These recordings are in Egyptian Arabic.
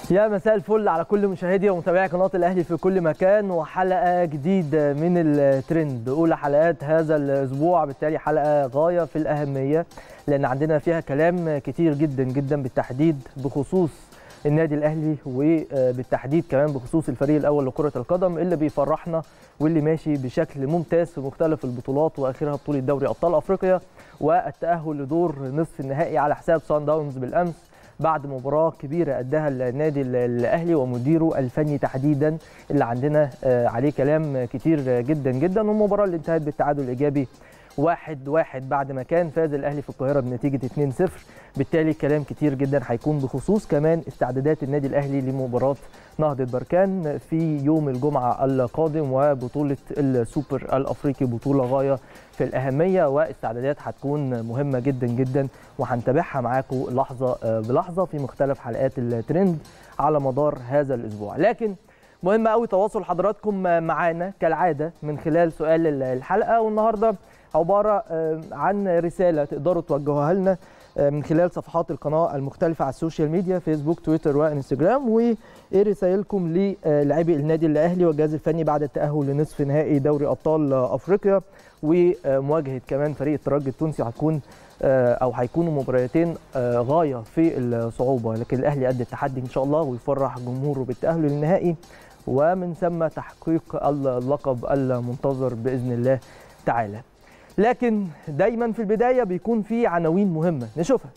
يا مساء الفل على كل مشاهدي ومتابعي قناه الاهلي في كل مكان وحلقه جديده من الترند اولى حلقات هذا الاسبوع بالتالي حلقه غايه في الاهميه لان عندنا فيها كلام كتير جدا جدا بالتحديد بخصوص النادي الاهلي وبالتحديد كمان بخصوص الفريق الاول لكره القدم اللي بيفرحنا واللي ماشي بشكل ممتاز في مختلف البطولات واخرها بطوله دوري ابطال افريقيا والتاهل لدور نصف النهائي على حساب سان داونز بالامس بعد مباراه كبيره اداها النادي الاهلي ومديره الفني تحديدا اللي عندنا عليه كلام كتير جدا جدا والمباراه اللي انتهت بالتعادل الايجابي واحد واحد بعد ما كان فاز الاهلي في القاهره بنتيجه 2-0 بالتالي كلام كتير جدا هيكون بخصوص كمان استعدادات النادي الاهلي لمباراه نهضه بركان في يوم الجمعه القادم وبطوله السوبر الافريقي بطوله غايه في الاهميه واستعدادات هتكون مهمه جدا جدا وهنتابعها معاكم لحظه بلحظه في مختلف حلقات الترند على مدار هذا الاسبوع لكن مهم قوي تواصل حضراتكم معانا كالعاده من خلال سؤال الحلقه والنهارده عباره عن رساله تقدروا توجهوها لنا من خلال صفحات القناه المختلفه على السوشيال ميديا فيسبوك تويتر وانستجرام وايه رسائلكم للاعبي النادي الاهلي والجهاز الفني بعد التاهل لنصف نهائي دوري ابطال افريقيا ومواجهه كمان فريق الترجي التونسي هتكون او هيكونوا مباراتين غايه في الصعوبه لكن الاهلي قد التحدي ان شاء الله ويفرح جمهوره بالتاهل للنهائي ومن ثم تحقيق اللقب المنتظر باذن الله تعالى لكن دايما في البدايه بيكون في عناوين مهمه نشوفها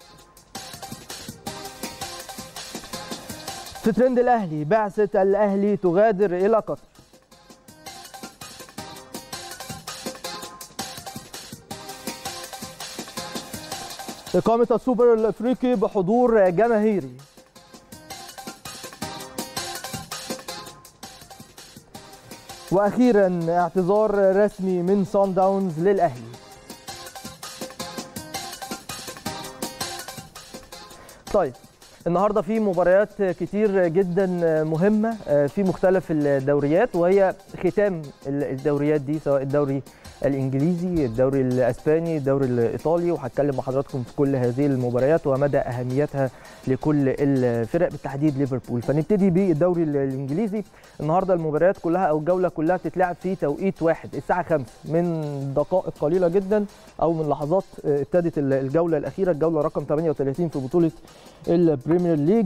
في ترند الاهلي بعثه الاهلي تغادر الى قطر إقامة السوبر الأفريقي بحضور جماهيري واخيرا اعتذار رسمي من سان داونز للاهلي طيب النهارده في مباريات كتير جدا مهمه في مختلف الدوريات وهي ختام الدوريات دي سواء الدوري الانجليزي الدوري الاسباني الدوري الايطالي وهتكلم مع حضراتكم في كل هذه المباريات ومدى اهميتها لكل الفرق بالتحديد ليفربول فنبتدي بالدوري الانجليزي النهارده المباريات كلها او الجوله كلها بتتلعب في توقيت واحد الساعه 5 من دقائق قليله جدا او من لحظات ابتدت الجوله الاخيره الجوله رقم 38 في بطوله البريمير ليج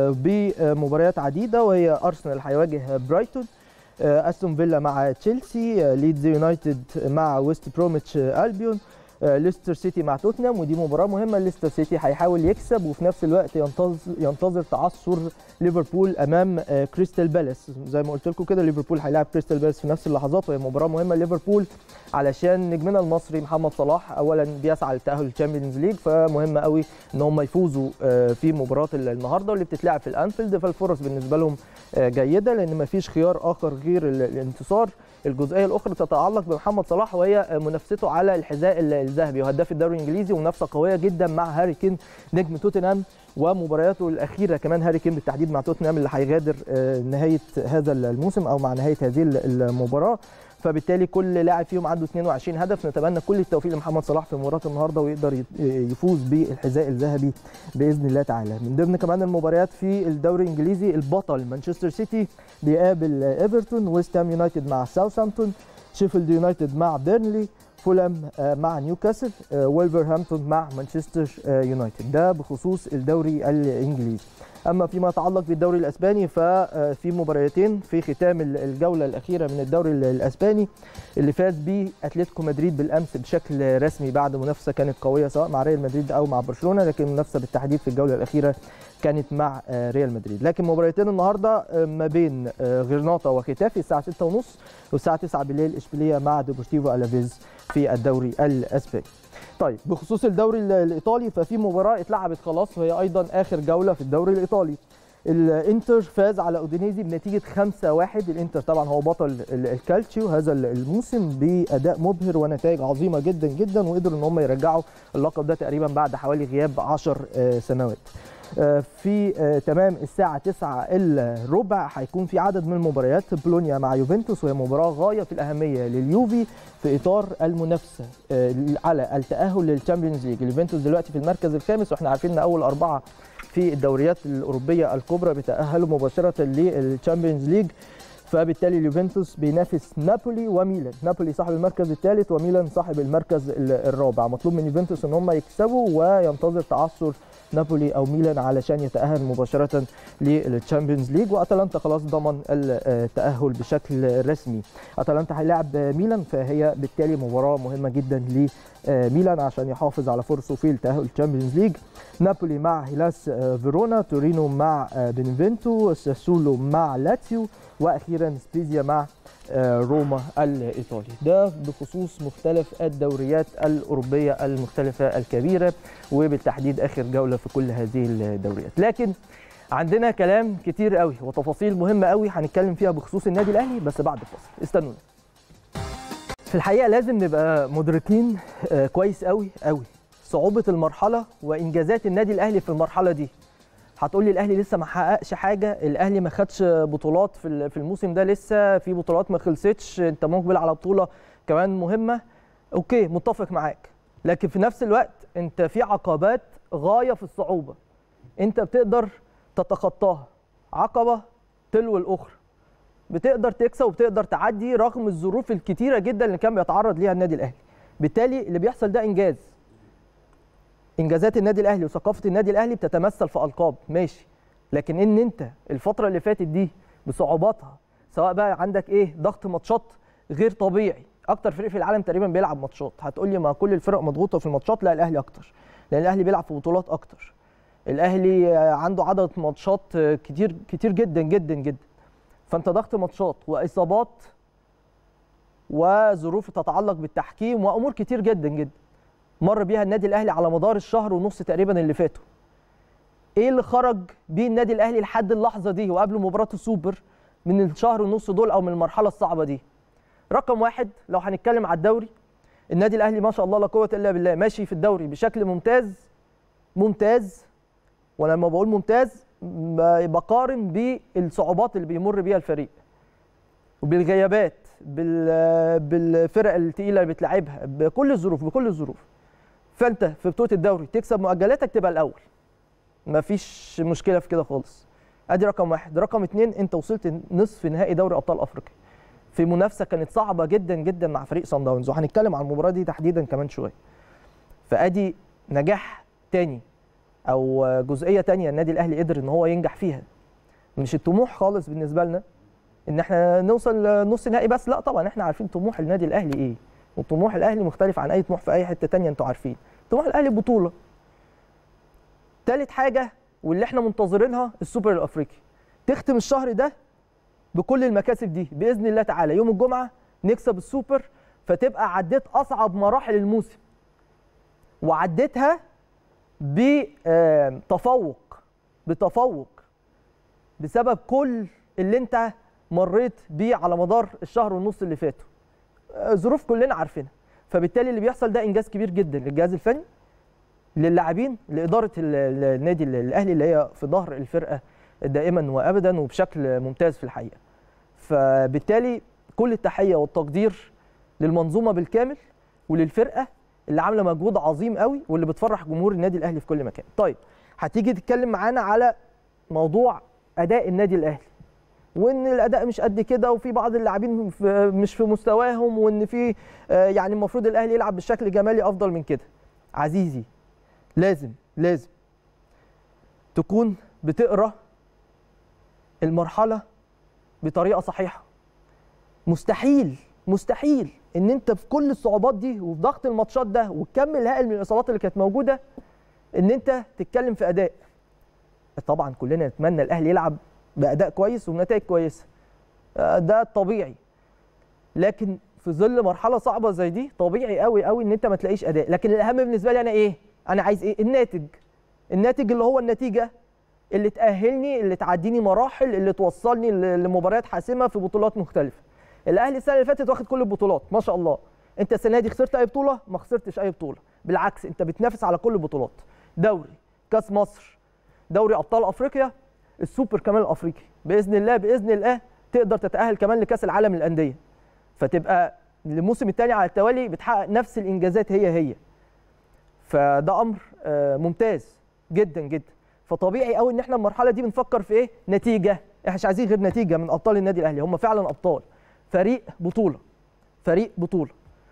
بمباريات عديده وهي ارسنال هيواجه برايتون استون فيلا مع تشيلسي ليدز يونايتد مع ويست بروميتش البيون ليستر سيتي مع توتنهام ودي مباراه مهمه ليستر سيتي هيحاول يكسب وفي نفس الوقت ينتظر ينتظر تعثر ليفربول امام كريستال بالاس زي ما قلت لكم كده ليفربول هيلاعب كريستال بالاس في نفس اللحظات وهي مباراه مهمه ليفربول علشان نجمنا المصري محمد صلاح اولا بيسعى للتاهل للتشامبيونز ليج فمهم قوي ان هم يفوزوا في مباراه النهارده واللي بتتلعب في الانفيلد فالفرص بالنسبه لهم جيده لان ما فيش خيار اخر غير الانتصار الجزئيه الاخرى تتعلق بمحمد صلاح وهي منافسته على الحذاء الذهبي وهداف الدوري الانجليزي ومنافسه قويه جدا مع هاري كين نجم توتنهام ومبارياته الاخيره كمان هاري كين بالتحديد مع توتنهام اللي هيغادر نهايه هذا الموسم او مع نهايه هذه المباراه فبالتالي كل لاعب فيهم عنده 22 هدف نتمنى كل التوفيق لمحمد صلاح في مباراه النهارده ويقدر يفوز بالحذاء الذهبي باذن الله تعالى من ضمن كمان المباريات في الدوري الانجليزي البطل مانشستر سيتي بيقابل ايفرتون ويست هام يونايتد مع ساوثهامبتون شيفيلد يونايتد مع بيرنلي فولام مع نيوكاسل وولفرهامبتون مع مانشستر يونايتد ده بخصوص الدوري الانجليزي اما فيما يتعلق بالدوري الاسباني ففي مباريتين في ختام الجوله الاخيره من الدوري الاسباني اللي فاز بيه اتلتيكو مدريد بالامس بشكل رسمي بعد منافسه كانت قويه سواء مع ريال مدريد او مع برشلونه لكن المنافسه بالتحديد في الجوله الاخيره كانت مع ريال مدريد لكن مباراتين النهارده ما بين غرناطه وختافي الساعه 6:30 والساعه 9 بالليل اشبيليه مع ديبورتيفو الافيز في الدوري الاسباني طيب بخصوص الدوري الايطالي ففي مباراه اتلعبت خلاص وهي ايضا اخر جوله في الدوري الايطالي الانتر فاز على اودينيزي بنتيجه 5-1 الانتر طبعا هو بطل الكالتشيو هذا الموسم باداء مبهر ونتائج عظيمه جدا جدا وقدروا ان هم يرجعوا اللقب ده تقريبا بعد حوالي غياب 10 سنوات في تمام الساعة 9 إلا ربع هيكون في عدد من المباريات بولونيا مع يوفنتوس وهي مباراة غاية في الأهمية لليوفي في إطار المنافسة على التأهل للتشامبيونز ليج اليوفنتوس دلوقتي في المركز الخامس واحنا عارفين ان أول أربعة في الدوريات الاوروبيه الكبرى بيتاهلوا مباشره للتشامبيونز ليج فبالتالي اليوفنتوس بينافس نابولي وميلان نابولي صاحب المركز الثالث وميلان صاحب المركز الرابع مطلوب من يوفنتوس ان هم يكسبوا وينتظر تعثر نابولي او ميلان علشان يتاهل مباشره للتشامبيونز ليج واتلانتا خلاص ضمن التاهل بشكل رسمي اتلانتا هيلاعب ميلان فهي بالتالي مباراه مهمه جدا لميلان عشان يحافظ على فرصه في التاهل للتشامبيونز ليج نابولي مع هيلاس فيرونا تورينو مع بنفنتو ساسولو مع لاتسيو واخيرا سبيزيا مع روما الايطالي ده بخصوص مختلف الدوريات الاوروبيه المختلفه الكبيره وبالتحديد اخر جوله في كل هذه الدوريات لكن عندنا كلام كتير قوي وتفاصيل مهمه قوي هنتكلم فيها بخصوص النادي الاهلي بس بعد الفاصل استنونا في الحقيقه لازم نبقى مدركين كويس قوي قوي صعوبه المرحله وانجازات النادي الاهلي في المرحله دي هتقول لي الاهلي لسه ما حققش حاجه الاهلي ما خدش بطولات في في الموسم ده لسه في بطولات ما خلصتش انت مقبل على بطوله كمان مهمه اوكي متفق معاك لكن في نفس الوقت انت في عقبات غايه في الصعوبه انت بتقدر تتخطاها عقبه تلو الاخرى بتقدر تكسب وبتقدر تعدي رغم الظروف الكتيره جدا اللي كان بيتعرض ليها النادي الاهلي بالتالي اللي بيحصل ده انجاز انجازات النادي الاهلي وثقافه النادي الاهلي بتتمثل في القاب ماشي لكن ان انت الفتره اللي فاتت دي بصعوباتها سواء بقى عندك ايه ضغط ماتشات غير طبيعي اكتر فريق في العالم تقريبا بيلعب ماتشات هتقول لي ما كل الفرق مضغوطه في الماتشات لا الاهلي اكتر لان الاهلي بيلعب في بطولات اكتر الاهلي عنده عدد ماتشات كتير كتير جدا جدا جدا فانت ضغط ماتشات واصابات وظروف تتعلق بالتحكيم وامور كتير جدا جدا مر بيها النادي الاهلي على مدار الشهر ونص تقريبا اللي فاتوا ايه اللي خرج بيه النادي الاهلي لحد اللحظه دي وقبل مباراه السوبر من الشهر ونص دول او من المرحله الصعبه دي رقم واحد لو هنتكلم على الدوري النادي الاهلي ما شاء الله لا قوه الا بالله ماشي في الدوري بشكل ممتاز ممتاز وانا لما بقول ممتاز بقارن بالصعوبات اللي بيمر بيها الفريق وبالغيابات بالفرق الثقيله اللي بتلعبها بكل الظروف بكل الظروف فانت في بطوله الدوري تكسب مؤجلاتك تبقى الاول مفيش مشكله في كده خالص ادي رقم واحد رقم اتنين انت وصلت نصف نهائي دوري ابطال افريقيا في منافسه كانت صعبه جدا جدا مع فريق صن داونز وهنتكلم عن المباراه دي تحديدا كمان شويه فادي نجاح تاني او جزئيه تانية النادي الاهلي قدر ان هو ينجح فيها مش الطموح خالص بالنسبه لنا ان احنا نوصل نص نهائي بس لا طبعا احنا عارفين طموح النادي الاهلي ايه وطموح الاهلي مختلف عن اي طموح في اي حته تانية انتوا عارفين طموح الاهلي بطوله تالت حاجه واللي احنا منتظرينها السوبر الافريقي تختم الشهر ده بكل المكاسب دي باذن الله تعالى يوم الجمعه نكسب السوبر فتبقى عديت اصعب مراحل الموسم وعديتها بتفوق بتفوق بسبب كل اللي انت مريت بيه على مدار الشهر ونص اللي فاتوا ظروف كلنا عارفينها فبالتالي اللي بيحصل ده انجاز كبير جدا للجهاز الفني للاعبين لاداره النادي الاهلي اللي هي في ظهر الفرقه دائما وابدا وبشكل ممتاز في الحقيقه فبالتالي كل التحيه والتقدير للمنظومه بالكامل وللفرقه اللي عامله مجهود عظيم قوي واللي بتفرح جمهور النادي الاهلي في كل مكان طيب هتيجي تتكلم معانا على موضوع اداء النادي الاهلي وان الاداء مش قد كده وفي بعض اللاعبين مش في مستواهم وان في يعني المفروض الاهلي يلعب بشكل جمالي افضل من كده عزيزي لازم لازم تكون بتقرا المرحله بطريقه صحيحه مستحيل مستحيل ان انت في كل الصعوبات دي وفي ضغط الماتشات ده والكم الهائل من الاصابات اللي كانت موجوده ان انت تتكلم في اداء طبعا كلنا نتمنى الاهلي يلعب باداء كويس وبنتائج كويسه ده الطبيعي لكن في ظل مرحله صعبه زي دي طبيعي قوي قوي ان انت ما تلاقيش اداء لكن الاهم بالنسبه لي انا ايه انا عايز ايه الناتج الناتج اللي هو النتيجه اللي تاهلني اللي تعديني مراحل اللي توصلني لمباريات حاسمه في بطولات مختلفه الاهلي السنه اللي فاتت واخد كل البطولات ما شاء الله انت السنه دي خسرت اي بطوله ما خسرتش اي بطوله بالعكس انت بتنافس على كل البطولات دوري كاس مصر دوري ابطال افريقيا السوبر كمان الافريقي باذن الله باذن الله تقدر تتاهل كمان لكاس العالم للانديه فتبقى الموسم الثاني على التوالي بتحقق نفس الانجازات هي هي فده امر ممتاز جدا جدا فطبيعي قوي ان احنا المرحله دي بنفكر في ايه نتيجه احنا مش عايزين غير نتيجه من ابطال النادي الاهلي هم فعلا ابطال فريق بطوله فريق بطوله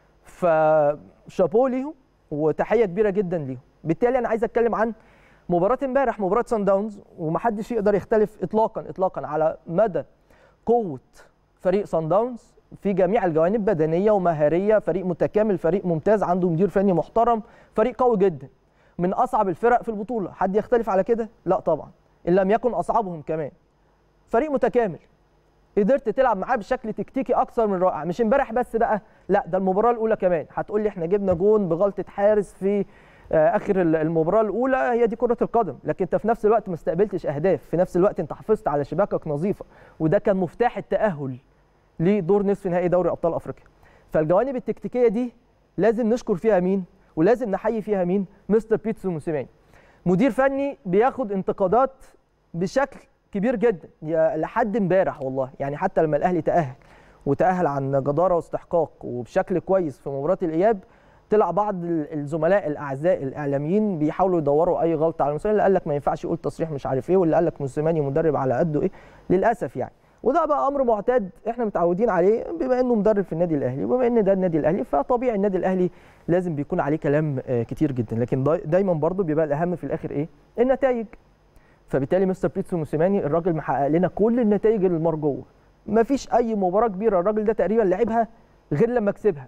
فشابو ليهم وتحيه كبيره جدا ليهم بالتالي انا عايز اتكلم عن مباراه امبارح مباراه سان داونز ومحدش يقدر يختلف اطلاقا اطلاقا على مدى قوه فريق سان داونز في جميع الجوانب بدنيه ومهاريه فريق متكامل فريق ممتاز عنده مدير فني محترم فريق قوي جدا من اصعب الفرق في البطوله حد يختلف على كده لا طبعا ان لم يكن اصعبهم كمان فريق متكامل قدرت تلعب معاه بشكل تكتيكي اكثر من رائع مش امبارح بس بقى لا ده المباراه الاولى كمان هتقول لي احنا جبنا جون بغلطه حارس في اخر المباراه الاولى هي دي كره القدم لكن انت في نفس الوقت ما استقبلتش اهداف في نفس الوقت انت حافظت على شباكك نظيفه وده كان مفتاح التاهل لدور نصف نهائي دوري ابطال افريقيا فالجوانب التكتيكيه دي لازم نشكر فيها مين ولازم نحيي فيها مين مستر بيتسو موسيماني مدير فني بياخد انتقادات بشكل كبير جدا لحد امبارح والله يعني حتى لما الاهلي تاهل وتاهل عن جداره واستحقاق وبشكل كويس في مباراه الاياب طلع بعض الزملاء الاعزاء الاعلاميين بيحاولوا يدوروا اي غلطه على موسيماني اللي قال لك ما ينفعش يقول تصريح مش عارف ايه واللي قال لك موسيماني مدرب على قده ايه للاسف يعني وده بقى امر معتاد احنا متعودين عليه بما انه مدرب في النادي الاهلي وبما ان ده النادي الاهلي فطبيعي النادي الاهلي لازم بيكون عليه كلام كتير جدا لكن دايما برضه بيبقى الاهم في الاخر ايه النتائج فبالتالي مستر بيتسو موسيماني الراجل محقق لنا كل النتائج المرجوه مفيش اي مباراه كبيره الراجل ده تقريبا لعبها غير لما كسبها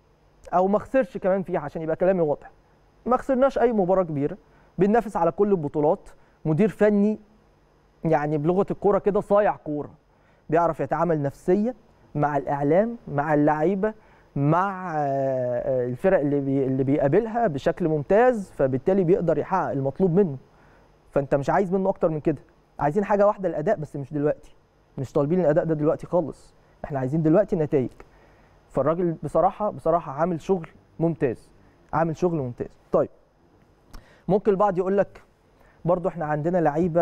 او ما خسرش كمان فيها عشان يبقى كلامي واضح ما خسرناش اي مباراه كبيره بننافس على كل البطولات مدير فني يعني بلغه الكوره كده صايع كوره بيعرف يتعامل نفسيا مع الاعلام مع اللعيبه مع الفرق اللي بي اللي بيقابلها بشكل ممتاز فبالتالي بيقدر يحقق المطلوب منه فانت مش عايز منه اكتر من كده عايزين حاجه واحده الاداء بس مش دلوقتي مش طالبين الاداء ده دلوقتي خالص احنا عايزين دلوقتي نتائج فالراجل بصراحه بصراحه عامل شغل ممتاز عامل شغل ممتاز طيب ممكن البعض يقول لك برضو احنا عندنا لعيبه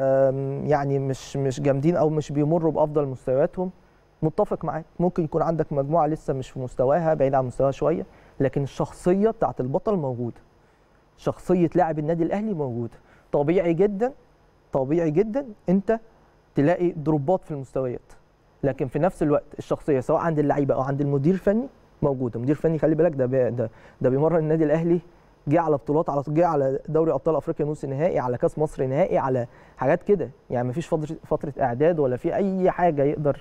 يعني مش مش جامدين او مش بيمروا بافضل مستوياتهم متفق معاك ممكن يكون عندك مجموعه لسه مش في مستواها بعيد عن مستواها شويه لكن الشخصيه بتاعت البطل موجوده شخصيه لاعب النادي الاهلي موجوده طبيعي جدا طبيعي جدا انت تلاقي دروبات في المستويات لكن في نفس الوقت الشخصيه سواء عند اللعيبه او عند المدير الفني موجوده مدير فني خلي بالك ده بي ده ده بيمرن النادي الاهلي جه على بطولات على جه على دوري ابطال افريقيا نص نهائي على كاس مصر نهائي على حاجات كده يعني مفيش فتره فتره اعداد ولا في اي حاجه يقدر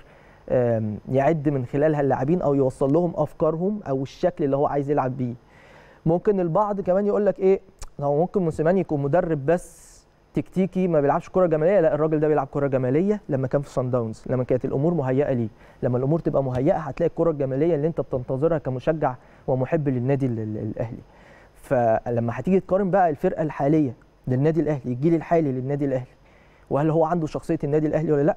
يعد من خلالها اللاعبين او يوصل لهم افكارهم او الشكل اللي هو عايز يلعب بيه ممكن البعض كمان يقول لك ايه هو ممكن موسيماني يكون مدرب بس تكتيكي ما بيلعبش كره جماليه لا الراجل ده بيلعب كره جماليه لما كان في سان داونز لما كانت الامور مهيئه ليه لما الامور تبقى مهيئه هتلاقي الكره الجماليه اللي انت بتنتظرها كمشجع ومحب للنادي الاهلي فلما هتيجي تقارن بقى الفرقه الحاليه للنادي الاهلي الجيل الحالي للنادي الاهلي وهل هو عنده شخصيه النادي الاهلي ولا لا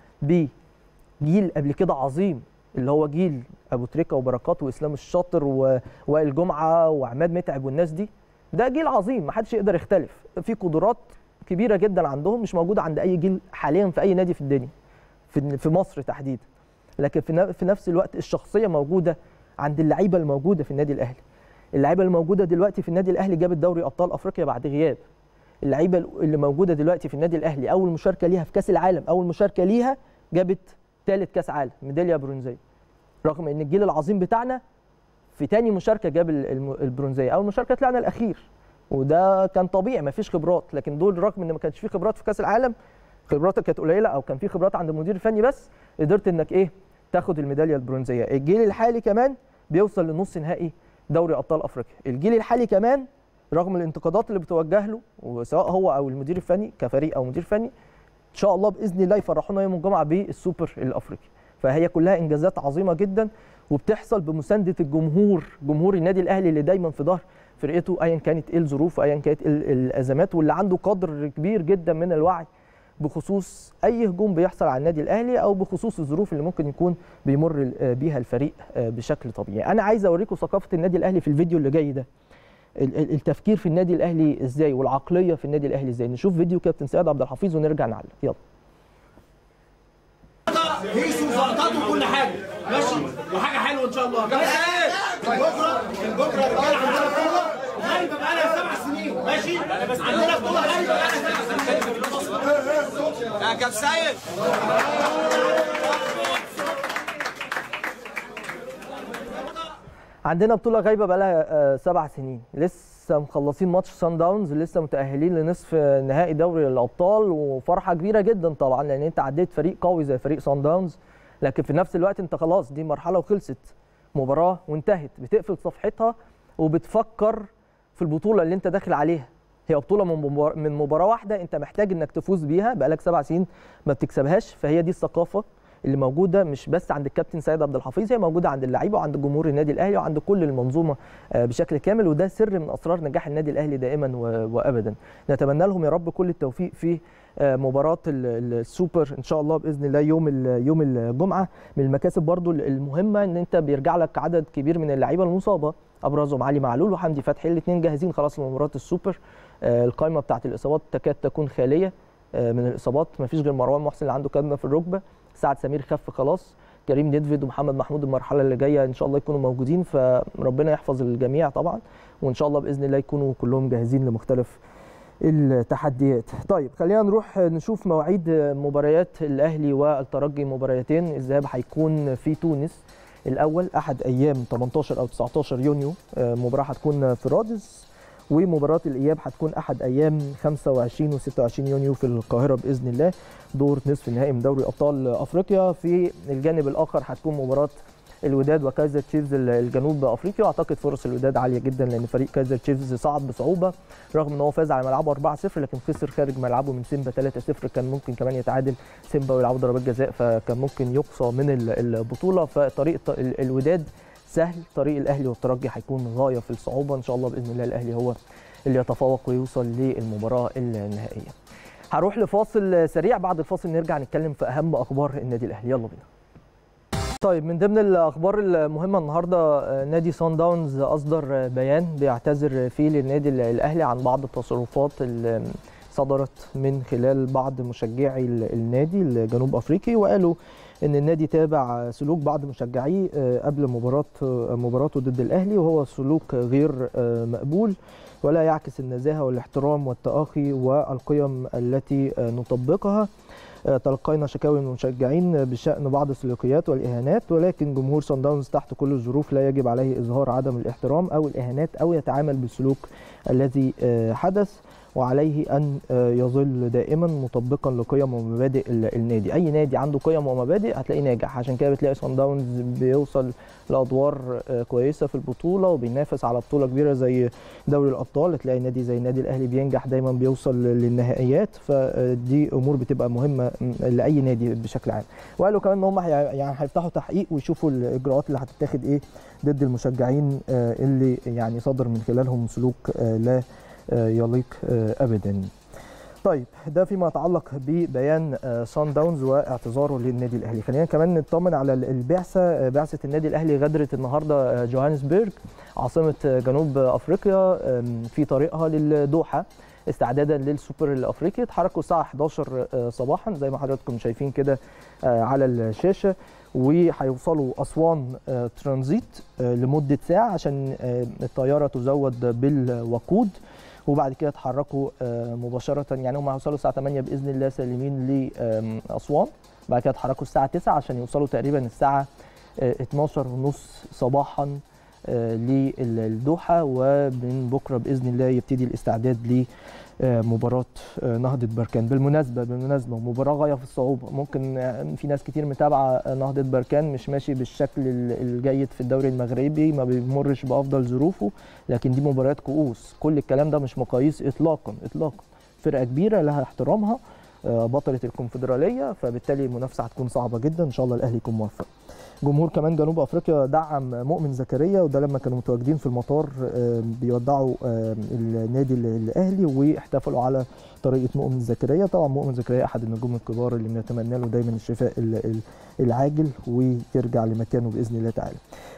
بجيل قبل كده عظيم اللي هو جيل ابو تريكه وبركات واسلام الشاطر ووائل جمعه وعماد متعب والناس دي ده جيل عظيم ما حدش يقدر يختلف في قدرات كبيره جدا عندهم مش موجوده عند اي جيل حاليا في اي نادي في الدنيا في في مصر تحديدا لكن في نفس الوقت الشخصيه موجوده عند اللعيبه الموجوده في النادي الاهلي اللعيبه الموجوده دلوقتي في النادي الاهلي جابت دوري ابطال افريقيا بعد غياب اللعيبه اللي موجوده دلوقتي في النادي الاهلي اول مشاركه ليها في كاس العالم اول مشاركه ليها جابت ثالث كاس عالم ميداليه برونزيه رغم ان الجيل العظيم بتاعنا في تاني مشاركه جاب البرونزيه اول مشاركه طلعنا الاخير وده كان طبيعي ما فيش خبرات لكن دول رغم ان ما كانش في خبرات في كاس العالم خبراتك كانت قليله او كان في خبرات عند المدير الفني بس قدرت انك ايه تاخد الميداليه البرونزيه الجيل الحالي كمان بيوصل لنص نهائي دوري ابطال افريقيا الجيل الحالي كمان رغم الانتقادات اللي بتوجه له وسواء هو او المدير الفني كفريق او مدير فني ان شاء الله باذن الله يفرحونا يوم الجمعه بالسوبر الافريقي فهي كلها انجازات عظيمه جدا وبتحصل بمسانده الجمهور جمهور النادي الاهلي اللي دايما في ظهر فرقته ايا كانت ايه الظروف وايا كانت إيه الازمات واللي عنده قدر كبير جدا من الوعي بخصوص اي هجوم بيحصل على النادي الاهلي او بخصوص الظروف اللي ممكن يكون بيمر بيها الفريق بشكل طبيعي انا عايز اوريكم ثقافه النادي الاهلي في الفيديو اللي جاي ده التفكير في النادي الاهلي ازاي والعقليه في النادي الاهلي ازاي نشوف فيديو كابتن سيد عبد الحفيظ ونرجع نعلق يلا هيس وسلطات وكل حاجه ماشي وحاجه حلوه ان شاء الله كمان ايه بكره بكره يا رجاله عندنا بطوله غايبه بقى لها سبع سنين ماشي عندنا بطوله غايبه بقى لها سبع سنين يا كابتن سيد عندنا بطوله غايبه بقالها آه، سبع سنين لسه مخلصين ماتش سان داونز لسه متاهلين لنصف نهائي دوري الابطال وفرحه كبيره جدا طبعا لان انت عديت فريق قوي زي فريق سان داونز لكن في نفس الوقت انت خلاص دي مرحله وخلصت مباراه وانتهت بتقفل صفحتها وبتفكر في البطوله اللي انت داخل عليها هي بطوله من مبار- من مباراه واحده انت محتاج انك تفوز بيها بقالك سبع سنين ما بتكسبهاش فهي دي الثقافه اللي موجوده مش بس عند الكابتن سيد عبد الحفيظ هي موجوده عند اللعيبه وعند جمهور النادي الاهلي وعند كل المنظومه آه، بشكل كامل وده سر من اسرار نجاح النادي الاهلي دائما و- وابدا نتمنى لهم يا رب كل التوفيق في آه، مباراه ال- ال- السوبر ان شاء الله باذن الله يوم ال- يوم الجمعه من المكاسب برضو المهمه ان انت بيرجع لك عدد كبير من اللعيبه المصابه ابرزهم علي معلول وحمدي فتحي الاثنين جاهزين خلاص لمباراه السوبر آه، القائمه بتاعت الاصابات تكاد تكون خاليه آه، من الاصابات ما فيش غير مروان محسن اللي عنده كدمه في الركبه سعد سمير خف خلاص كريم ندفد ومحمد محمود المرحله اللي جايه ان شاء الله يكونوا موجودين فربنا يحفظ الجميع طبعا وان شاء الله باذن الله يكونوا كلهم جاهزين لمختلف التحديات طيب خلينا نروح نشوف مواعيد مباريات الاهلي والترجي مباريتين الذهاب هيكون في تونس الاول احد ايام 18 او 19 يونيو آه، مباراه هتكون في رادس ومباراه الاياب هتكون احد ايام 25 و 26 يونيو في القاهره باذن الله دور نصف النهائي من دوري ابطال افريقيا في الجانب الاخر هتكون مباراه الوداد وكايزر تشيفز الجنوب افريقيا واعتقد فرص الوداد عاليه جدا لان فريق كايزر تشيفز صعد بصعوبه رغم ان هو فاز على ملعبه 4-0 لكن خسر خارج ملعبه من سيمبا 3-0 كان ممكن كمان يتعادل سيمبا ويلعبوا ضربات جزاء فكان ممكن يقصى من ال- البطوله فطريق الط- ال- الوداد سهل طريق الاهلي والترجي هيكون غايه في الصعوبه ان شاء الله باذن الله الاهلي هو اللي يتفوق ويوصل للمباراه النهائيه هروح لفاصل سريع بعد الفاصل نرجع نتكلم في اهم اخبار النادي الاهلي يلا بينا طيب من ضمن الاخبار المهمه النهارده آه، نادي سان داونز اصدر آه، بيان بيعتذر فيه للنادي ال- الاهلي عن بعض التصرفات اللي صدرت من خلال بعض مشجعي ال- النادي الجنوب افريقي وقالوا ان النادي تابع سلوك بعض مشجعيه آه، قبل مباراه آه، مباراته ضد الاهلي وهو سلوك غير آه، مقبول ولا يعكس النزاهه والاحترام والتآخي والقيم التي آه، نطبقها آه، تلقينا شكاوي من المشجعين بشأن بعض السلوكيات والإهانات ولكن جمهور صن داونز تحت كل الظروف لا يجب عليه إظهار عدم الاحترام أو الإهانات أو يتعامل بالسلوك الذي آه، حدث وعليه أن آه، يظل دائما مطبقا لقيم ومبادئ ال- النادي أي نادي عنده قيم ومبادئ هتلاقيه ناجح عشان كده بتلاقي صن داونز بيوصل لأدوار آه، كويسة في البطولة وبينافس على بطولة كبيرة زي دوري الابطال تلاقي نادي زي النادي الاهلي بينجح دايما بيوصل للنهائيات فدي امور بتبقى مهمه لاي نادي بشكل عام وقالوا كمان ان هم هي- يعني هيفتحوا تحقيق ويشوفوا الاجراءات اللي هتتاخد ايه ضد المشجعين آه، اللي يعني صدر من خلالهم سلوك آه، لا آه، يليق آه، ابدا طيب ده فيما يتعلق ببيان آه، سان داونز واعتذاره للنادي الاهلي خلينا كمان نطمن على البعثه آه، بعثه النادي الاهلي غادرت النهارده آه، جوهانسبرج عاصمه آه، جنوب افريقيا آم، في طريقها للدوحه استعدادا للسوبر الافريقي اتحركوا الساعه 11 آه، صباحا زي ما حضراتكم شايفين كده آه، على الشاشه وهيوصلوا اسوان آه، ترانزيت آه، لمده ساعه عشان آه، الطياره تزود بالوقود وبعد كده اتحركوا آه، مباشره يعني هم هيوصلوا الساعه 8 باذن الله سالمين لاسوان بعد كده اتحركوا الساعه 9 عشان يوصلوا تقريبا الساعه آه، 12 ونص صباحا آه، للدوحه ومن بكره باذن الله يبتدي الاستعداد لمباراه آه، نهضه بركان بالمناسبه بالمناسبه مباراه غايه في الصعوبه ممكن آه، في ناس كتير متابعه آه، نهضه بركان مش ماشي بالشكل ال- الجيد في الدوري المغربي ما بيمرش بافضل ظروفه لكن دي مباريات كؤوس كل الكلام ده مش مقاييس اطلاقا اطلاقا فرقه كبيره لها احترامها آه، بطله الكونفدراليه فبالتالي المنافسه هتكون صعبه جدا ان شاء الله الاهلي يكون موفق جمهور كمان جنوب افريقيا دعم مؤمن زكريا وده لما كانوا متواجدين في المطار آه، بيودعوا آه، النادي ال- الاهلي واحتفلوا على طريقه مؤمن زكريا طبعا مؤمن زكريا احد النجوم الكبار اللي بنتمنى له دايما الشفاء ال- ال- العاجل ويرجع لمكانه باذن الله تعالى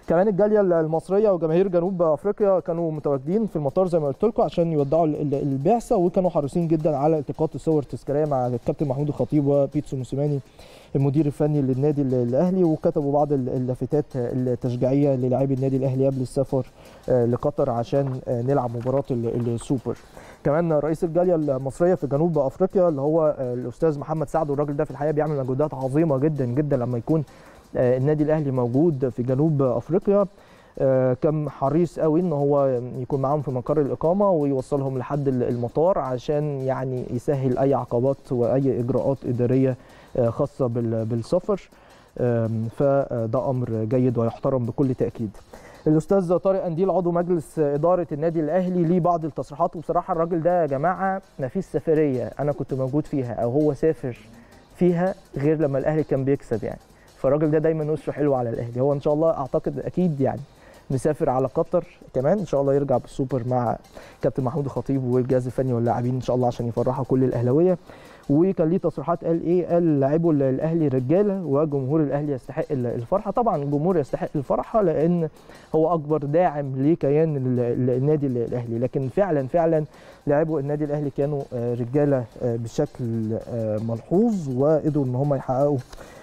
كمان الجاليه المصريه وجماهير جنوب افريقيا كانوا متواجدين في المطار زي ما قلت لكم عشان يودعوا ال- ال- البعثه وكانوا حريصين جدا على التقاط الصور التذكاريه مع الكابتن محمود الخطيب وبيتسو موسيماني المدير الفني للنادي ال- الاهلي وكتبوا بعض ال- اللافتات التشجيعيه للاعبي النادي الاهلي قبل السفر آه، لقطر عشان آه، نلعب مباراه ال- السوبر كمان رئيس الجاليه المصريه في جنوب افريقيا اللي هو آه، الاستاذ محمد سعد والراجل ده في الحقيقه بيعمل مجهودات عظيمه جدا جدا لما يكون آه، النادي الاهلي موجود في جنوب افريقيا آه، كان حريص قوي ان هو يكون معاهم في مقر الاقامه ويوصلهم لحد ال- المطار عشان يعني يسهل اي عقبات واي اجراءات اداريه آه، خاصه بال- بالسفر آم، فده امر جيد ويحترم بكل تاكيد الاستاذ طارق انديل عضو مجلس اداره النادي الاهلي ليه بعض التصريحات وبصراحه الراجل ده يا جماعه ما فيش سفريه انا كنت موجود فيها او هو سافر فيها غير لما الاهلي كان بيكسب يعني فالراجل ده دايما وشه حلو على الاهلي هو ان شاء الله اعتقد اكيد يعني مسافر على قطر كمان ان شاء الله يرجع بالسوبر مع كابتن محمود الخطيب والجهاز الفني واللاعبين ان شاء الله عشان يفرحوا كل الاهلاويه وكان ليه تصريحات قال ايه قال لاعبوا الاهلي رجاله وجمهور الاهلي يستحق ال- الفرحه طبعا الجمهور يستحق الفرحه لان هو اكبر داعم لكيان ال- ال- النادي الاهلي لكن فعلا فعلا لاعبوا النادي الاهلي كانوا آه، رجاله آه، بشكل آه، ملحوظ وقدروا ان هم يحققوا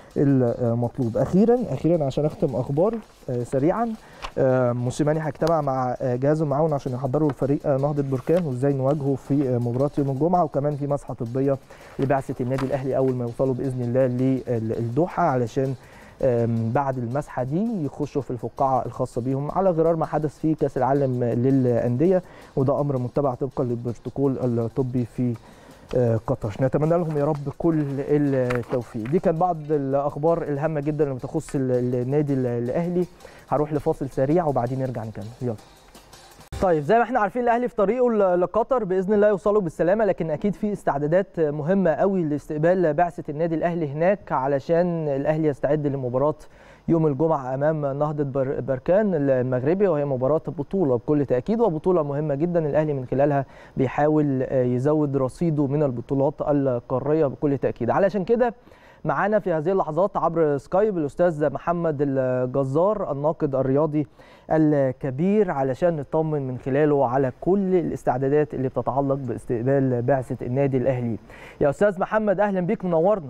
المطلوب اخيرا اخيرا عشان اختم اخبار آه، سريعا آه، موسيماني هيجتمع مع آه، جهاز المعاون عشان يحضروا الفريق آه، نهضه بركان وازاي نواجهه في آه، مباراه يوم الجمعه وكمان في مسحه طبيه لبعثه النادي الاهلي اول ما يوصلوا باذن الله للدوحه علشان آم، بعد المسحه دي يخشوا في الفقاعه الخاصه بيهم على غرار ما حدث في كاس العالم للانديه وده امر متبع طبقا للبروتوكول الطبي في آه، قطر نتمنى لهم يا رب كل التوفيق دي كانت بعض الاخبار الهامه جدا اللي بتخص ال- النادي ال- الاهلي هروح لفاصل سريع وبعدين نرجع نكمل يلا طيب زي ما احنا عارفين الاهلي في طريقه ل- لقطر باذن الله يوصلوا بالسلامه لكن اكيد في استعدادات مهمه قوي لاستقبال بعثه النادي الاهلي هناك علشان الاهلي يستعد لمباراه يوم الجمعه امام نهضه بر- بركان المغربي وهي مباراه بطوله بكل تاكيد وبطوله مهمه جدا الاهلي من خلالها بيحاول آه، يزود رصيده من البطولات القاريه بكل تاكيد علشان كده معانا في هذه اللحظات عبر سكايب الاستاذ محمد الجزار الناقد الرياضي الكبير علشان نطمن من خلاله على كل الاستعدادات اللي بتتعلق باستقبال بعثه النادي الاهلي. يا استاذ محمد اهلا بيك منورنا.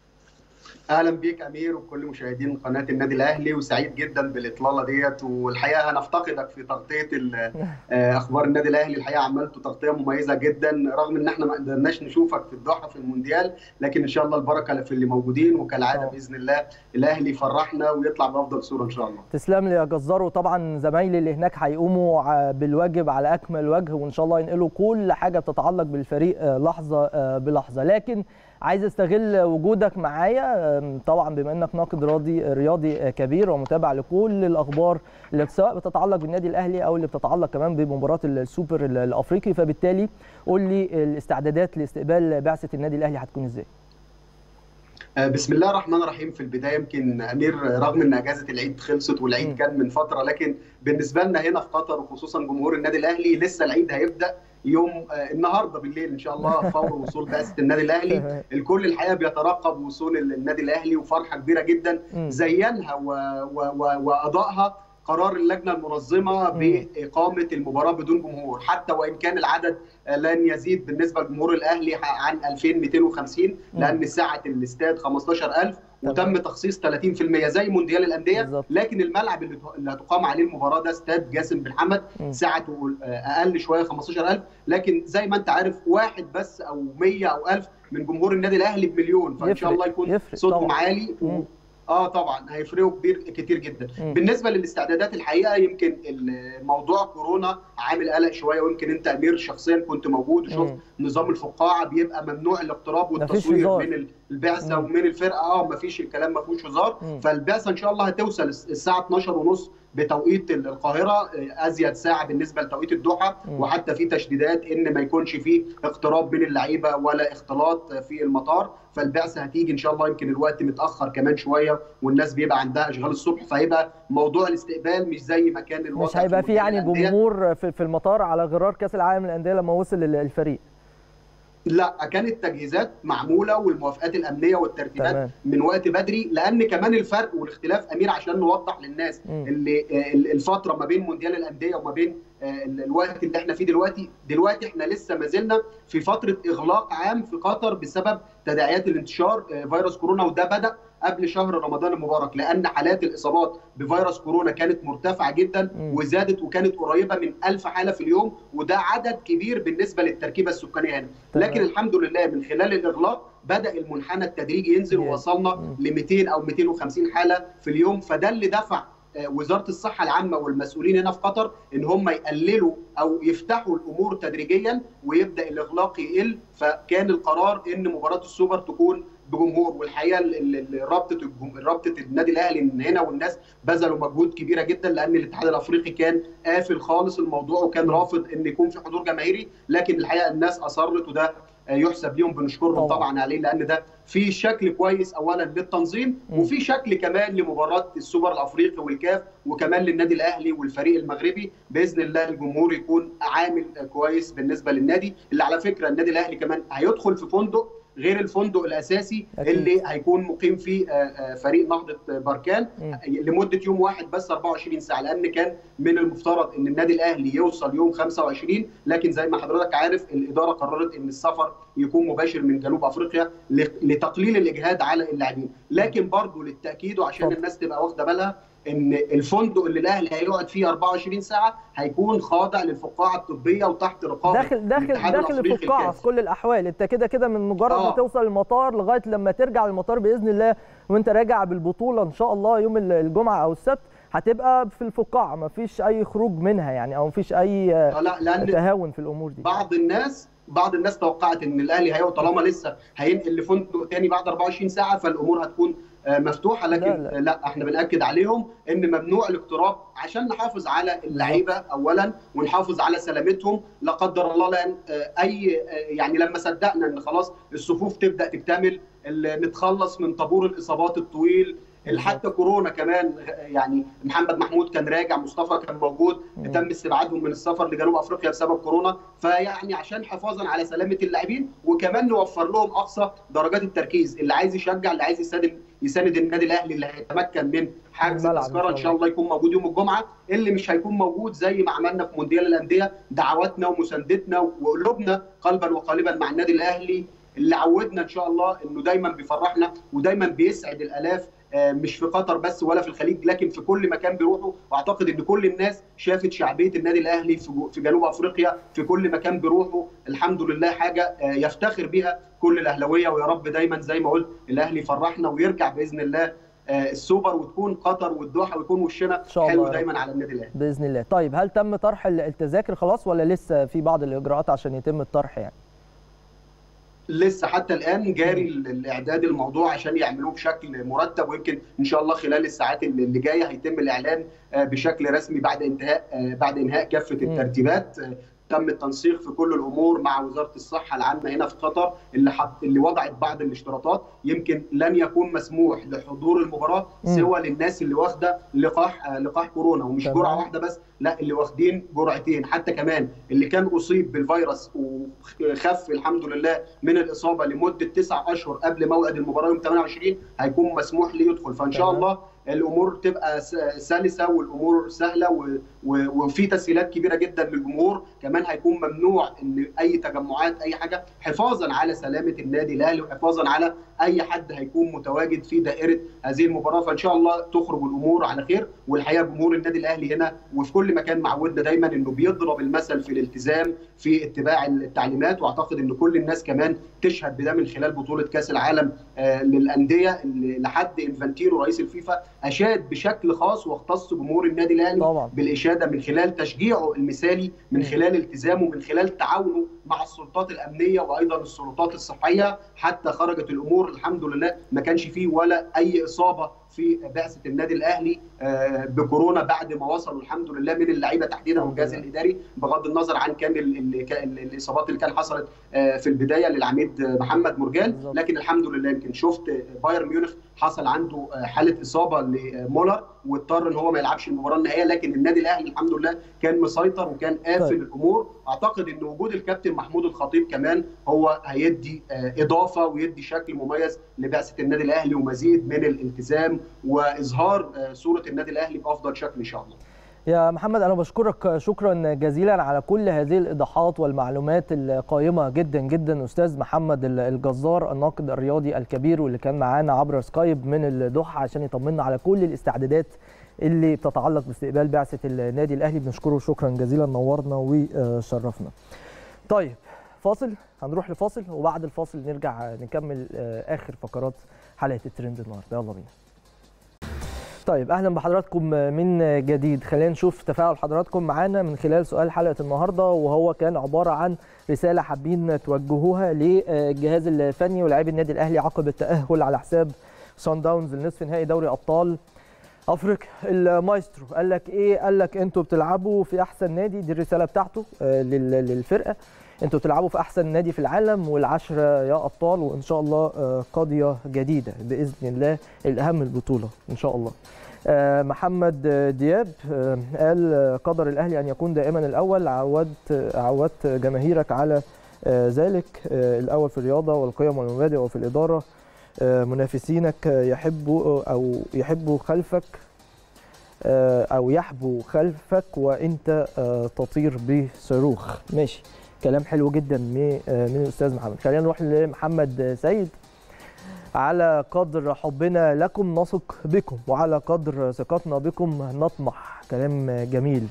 اهلا بيك امير وكل مشاهدين قناه النادي الاهلي وسعيد جدا بالاطلاله ديت والحقيقه هنفتقدك في تغطيه ال- آه، اخبار النادي الاهلي الحقيقه عملتوا تغطيه مميزه جدا رغم ان احنا ما قدرناش نشوفك في الدوحه في المونديال لكن ان شاء الله البركه في اللي موجودين وكالعاده طبعا. باذن الله الاهلي يفرحنا ويطلع بافضل صوره ان شاء الله تسلم لي يا جزار وطبعا زمايلي اللي هناك هيقوموا ع- بالواجب على اكمل وجه وان شاء الله ينقلوا كل حاجه بتتعلق بالفريق آه، لحظه آه، بلحظه لكن عايز استغل وجودك معايا آم، طبعا بما انك ناقد رياضي رياضي آه، كبير ومتابع لكل الاخبار اللي سواء بتتعلق بالنادي الاهلي او اللي بتتعلق كمان بمباراه السوبر ال- الافريقي فبالتالي قول لي الاستعدادات لاستقبال بعثه النادي الاهلي هتكون ازاي؟ آه، بسم الله الرحمن الرحيم في البدايه يمكن امير رغم ان اجازه العيد خلصت م. والعيد كان من فتره لكن بالنسبه لنا هنا في قطر وخصوصا جمهور النادي الاهلي لسه العيد هيبدا يوم آه، النهارده بالليل ان شاء الله فور وصول بعثه النادي الاهلي الكل الحقيقه بيترقب وصول النادي الاهلي وفرحه كبيره جدا مم. زينها و- و- و- وادائها قرار اللجنه المنظمه مم. باقامه المباراه بدون جمهور حتى وان كان العدد لن يزيد بالنسبه لجمهور الاهلي عن 2250 لان سعه الاستاد 15000 وتم تخصيص 30% زي مونديال الانديه بالظبط. لكن الملعب اللي اللي هتقام عليه المباراه ده استاد جاسم بن حمد مم. سعته اقل شويه 15000 لكن زي ما انت عارف واحد بس او 100 او 1000 من جمهور النادي الاهلي بمليون فان شاء يفرق- الله يكون يفرق صوتهم طبعاً. عالي و... مم. اه طبعا هيفرقوا كبير كتير جدا مم. بالنسبه للاستعدادات الحقيقه يمكن الموضوع كورونا عامل قلق شويه ويمكن انت امير شخصيا كنت موجود وشفت مم. نظام الفقاعه بيبقى ممنوع الاقتراب مفيش والتصوير هزار. من البعثه مم. ومن الفرقه اه مفيش الكلام ما فيهوش هزار مم. فالبعثه ان شاء الله هتوصل الساعه 12 ونص بتوقيت القاهره ازيد ساعه بالنسبه لتوقيت الدوحه مم. وحتى في تشديدات ان ما يكونش فيه اقتراب بين اللعيبه ولا اختلاط في المطار فالبعثه هتيجي ان شاء الله يمكن الوقت متاخر كمان شويه والناس بيبقى عندها اشغال الصبح فهيبقى موضوع الاستقبال مش زي ما كان الوضع مش هيبقى في مونديال يعني الأندية. جمهور في في المطار على غرار كاس العالم للانديه لما وصل ال- الفريق لا كانت تجهيزات معموله والموافقات الامنيه والترتيبات تمام. من وقت بدري لان كمان الفرق والاختلاف امير عشان نوضح للناس مم. اللي آه، الفتره ما بين مونديال الانديه وما بين آه، الوقت اللي احنا فيه دلوقتي دلوقتي احنا لسه ما زلنا في فتره اغلاق عام في قطر بسبب تداعيات الانتشار آه، فيروس كورونا وده بدا قبل شهر رمضان المبارك لان حالات الاصابات بفيروس كورونا كانت مرتفعه جدا مم. وزادت وكانت قريبه من ألف حاله في اليوم وده عدد كبير بالنسبه للتركيبه السكانيه هنا تمام. لكن الحمد لله من خلال الاغلاق بدا المنحنى التدريجي ينزل يا. ووصلنا مم. ل 200 او 250 حاله في اليوم فده اللي دفع آه، وزاره الصحه العامه والمسؤولين هنا في قطر ان هم يقللوا او يفتحوا الامور تدريجيا ويبدا الاغلاق يقل فكان القرار ان مباراه السوبر تكون بجمهور والحقيقه ال- ال- ال- رابطه الجم- رابطه النادي الاهلي من هنا والناس بذلوا مجهود كبيره جدا لان الاتحاد الافريقي كان قافل خالص الموضوع وكان رافض ان يكون في حضور جماهيري لكن الحقيقه الناس اصرت وده آه، يحسب ليهم بنشكرهم طبعاً. طبعا, طبعا عليه لان ده في شكل كويس اولا للتنظيم مم. وفي شكل كمان لمباراه السوبر الافريقي والكاف وكمان للنادي الاهلي والفريق المغربي باذن الله الجمهور يكون عامل كويس بالنسبه للنادي اللي على فكره النادي الاهلي كمان هيدخل في فندق غير الفندق الاساسي أكيد. اللي هيكون مقيم فيه آه، آه، فريق نهضه بركان مم. لمده يوم واحد بس 24 ساعه لان كان من المفترض ان النادي الاهلي يوصل يوم 25 لكن زي ما حضرتك عارف الاداره قررت ان السفر يكون مباشر من جنوب افريقيا ل- لتقليل الاجهاد على اللاعبين لكن برضه للتاكيد وعشان اتفضل. الناس تبقى واخده بالها ان الفندق اللي الاهلي هيقعد فيه 24 ساعه هيكون خاضع للفقاعه الطبيه وتحت رقابه داخل داخل الاتحاد داخل الأفريقي الفقاعه الكاف. في كل الاحوال انت كده كده من مجرد ما آه. توصل المطار لغايه لما ترجع المطار باذن الله وانت راجع بالبطوله ان شاء الله يوم ال- الجمعه او السبت هتبقى في الفقاعه ما فيش اي خروج منها يعني او ما فيش اي آه، آه، لا لان تهاون في الامور دي بعض الناس بعض الناس توقعت ان الاهلي هيقعد طالما لسه هينقل لفندق تاني بعد 24 ساعه فالامور هتكون آه، مفتوحه لكن لا، لا, لا. لا احنا بناكد عليهم ان ممنوع الاقتراب عشان نحافظ على اللعيبه اولا ونحافظ على سلامتهم لا قدر الله لان آه، اي آه، يعني لما صدقنا ان خلاص الصفوف تبدا تكتمل ال- نتخلص من طابور الاصابات الطويل حتى كورونا كمان يعني محمد محمود كان راجع مصطفى كان موجود مم. تم استبعادهم من السفر لجنوب افريقيا بسبب كورونا فيعني عشان حفاظا على سلامه اللاعبين وكمان نوفر لهم اقصى درجات التركيز اللي عايز يشجع اللي عايز يساند يساند النادي الاهلي اللي هيتمكن من حجز الملعب إن التذكره شاء ان شاء الله يكون موجود يوم الجمعه اللي مش هيكون موجود زي ما عملنا في مونديال الانديه دعواتنا ومساندتنا وقلوبنا قلبا وقالبا مع النادي الاهلي اللي عودنا ان شاء الله انه دايما بيفرحنا ودايما بيسعد الالاف آه، مش في قطر بس ولا في الخليج لكن في كل مكان بيروحوا واعتقد ان كل الناس شافت شعبيه النادي الاهلي في جو- في جنوب افريقيا في كل مكان بيروحوا الحمد لله حاجه آه، يفتخر بها كل الاهلاويه ويا رب دايما زي ما قلت الاهلي يفرحنا ويرجع باذن الله آه، السوبر وتكون قطر والدوحه ويكون وشنا إن شاء الله حلو يا رب. دايما على النادي الاهلي باذن الله طيب هل تم طرح ال- التذاكر خلاص ولا لسه في بعض الاجراءات عشان يتم الطرح يعني لسه حتى الان جاري ال- الاعداد الموضوع عشان يعملوه بشكل مرتب ويمكن ان شاء الله خلال الساعات اللي اللي جايه هيتم الاعلان آه، بشكل رسمي بعد انتهاء آه، بعد انهاء كافه الترتيبات آه، تم التنسيق في كل الامور مع وزاره الصحه العامه هنا في قطر اللي حط اللي وضعت بعض الاشتراطات يمكن لن يكون مسموح لحضور المباراه مم. سوى للناس اللي واخده لقاح آه، لقاح كورونا ومش تمام. جرعه واحده بس لا اللي واخدين جرعتين حتى كمان اللي كان اصيب بالفيروس وخف الحمد لله من الاصابه لمده تسع اشهر قبل موعد المباراه يوم 28 هيكون مسموح ليه يدخل فان شاء تمام. الله الامور تبقى س- سلسه والامور سهله و- و- وفي تسهيلات كبيره جدا للجمهور كمان هيكون ممنوع ان اي تجمعات اي حاجه حفاظا على سلامه النادي الاهلي وحفاظا على اي حد هيكون متواجد في دائره هذه المباراه فان شاء الله تخرج الامور على خير والحقيقه جمهور النادي الاهلي هنا وفي كل مكان معودنا دايما انه بيضرب المثل في الالتزام في اتباع التعليمات واعتقد ان كل الناس كمان تشهد بده من خلال بطوله كاس العالم آه، للانديه اللي لحد انفانتينو رئيس الفيفا اشاد بشكل خاص واختص جمهور النادي الاهلي طبعا بالاشاده من خلال تشجيعه المثالي من مم. خلال التزامه من خلال تعاونه مع السلطات الامنيه وايضا السلطات الصحيه حتى خرجت الامور الحمد لله ما كانش فيه ولا اي اصابه في بعثه النادي الاهلي آه، بكورونا بعد ما وصلوا الحمد لله من اللعيبه تحديدا الحمد والجهاز لله. الاداري بغض النظر عن كان ال- ال- ال- الاصابات اللي كان حصلت آه، في البدايه للعميد محمد مرجان بالظبط. لكن الحمد لله يمكن شفت بايرن ميونخ حصل عنده آه، حاله اصابه لمولر واضطر ان هو ما يلعبش المباراه النهائيه لكن النادي الاهلي الحمد لله كان مسيطر وكان قافل طيب. الامور اعتقد ان وجود الكابتن محمود الخطيب كمان هو هيدي آه، اضافه ويدي شكل مميز لبعثه النادي الاهلي ومزيد من الالتزام واظهار آه، صوره النادي الاهلي بافضل شكل ان شاء الله يا محمد انا بشكرك شكرا جزيلا على كل هذه الايضاحات والمعلومات القيمه جدا جدا استاذ محمد الجزار الناقد الرياضي الكبير واللي كان معانا عبر سكايب من الدوحه عشان يطمنا على كل الاستعدادات اللي بتتعلق باستقبال بعثه النادي الاهلي بنشكره شكرا جزيلا نورنا وشرفنا. طيب فاصل هنروح لفاصل وبعد الفاصل نرجع نكمل اخر فقرات حلقه الترند النهارده يلا بينا. طيب اهلا بحضراتكم من جديد خلينا نشوف تفاعل حضراتكم معانا من خلال سؤال حلقه النهارده وهو كان عباره عن رساله حابين توجهوها للجهاز الفني ولاعبي النادي الاهلي عقب التاهل على حساب سان داونز لنصف نهائي دوري ابطال افريقيا المايسترو قال لك ايه قال لك انتوا بتلعبوا في احسن نادي دي الرساله بتاعته للفرقه انتوا بتلعبوا في احسن نادي في العالم والعشره يا ابطال وان شاء الله قضيه جديده باذن الله الاهم البطوله ان شاء الله محمد دياب قال قدر الاهلي ان يكون دائما الاول عودت عودت جماهيرك على ذلك الاول في الرياضه والقيم والمبادئ وفي الاداره منافسينك يحبوا او يحبوا خلفك او يحبوا خلفك وانت تطير بصاروخ ماشي كلام حلو جدا من الاستاذ محمد خلينا نروح لمحمد سيد على قدر حبنا لكم نثق بكم وعلى قدر ثقتنا بكم نطمح كلام جميل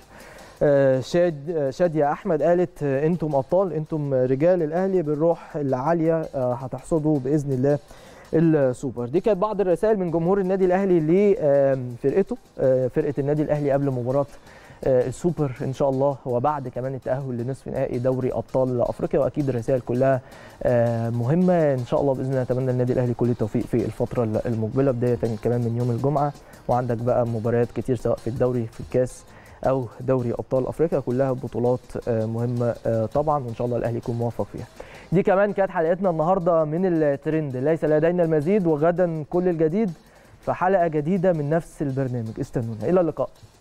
شاد شادية أحمد قالت أنتم أبطال أنتم رجال الأهلي بالروح العالية هتحصدوا بإذن الله السوبر دي كانت بعض الرسائل من جمهور النادي الأهلي لفرقته فرقة النادي الأهلي قبل مباراة السوبر ان شاء الله وبعد كمان التاهل لنصف نهائي دوري ابطال افريقيا واكيد الرسائل كلها مهمه ان شاء الله باذن الله نتمنى النادي الاهلي كل التوفيق في الفتره المقبله بدايه كمان من يوم الجمعه وعندك بقى مباريات كتير سواء في الدوري في الكاس او دوري ابطال افريقيا كلها بطولات مهمه طبعا وان شاء الله الاهلي يكون موفق فيها دي كمان كانت حلقتنا النهارده من الترند ليس لدينا المزيد وغدا كل الجديد في حلقه جديده من نفس البرنامج استنونا الى اللقاء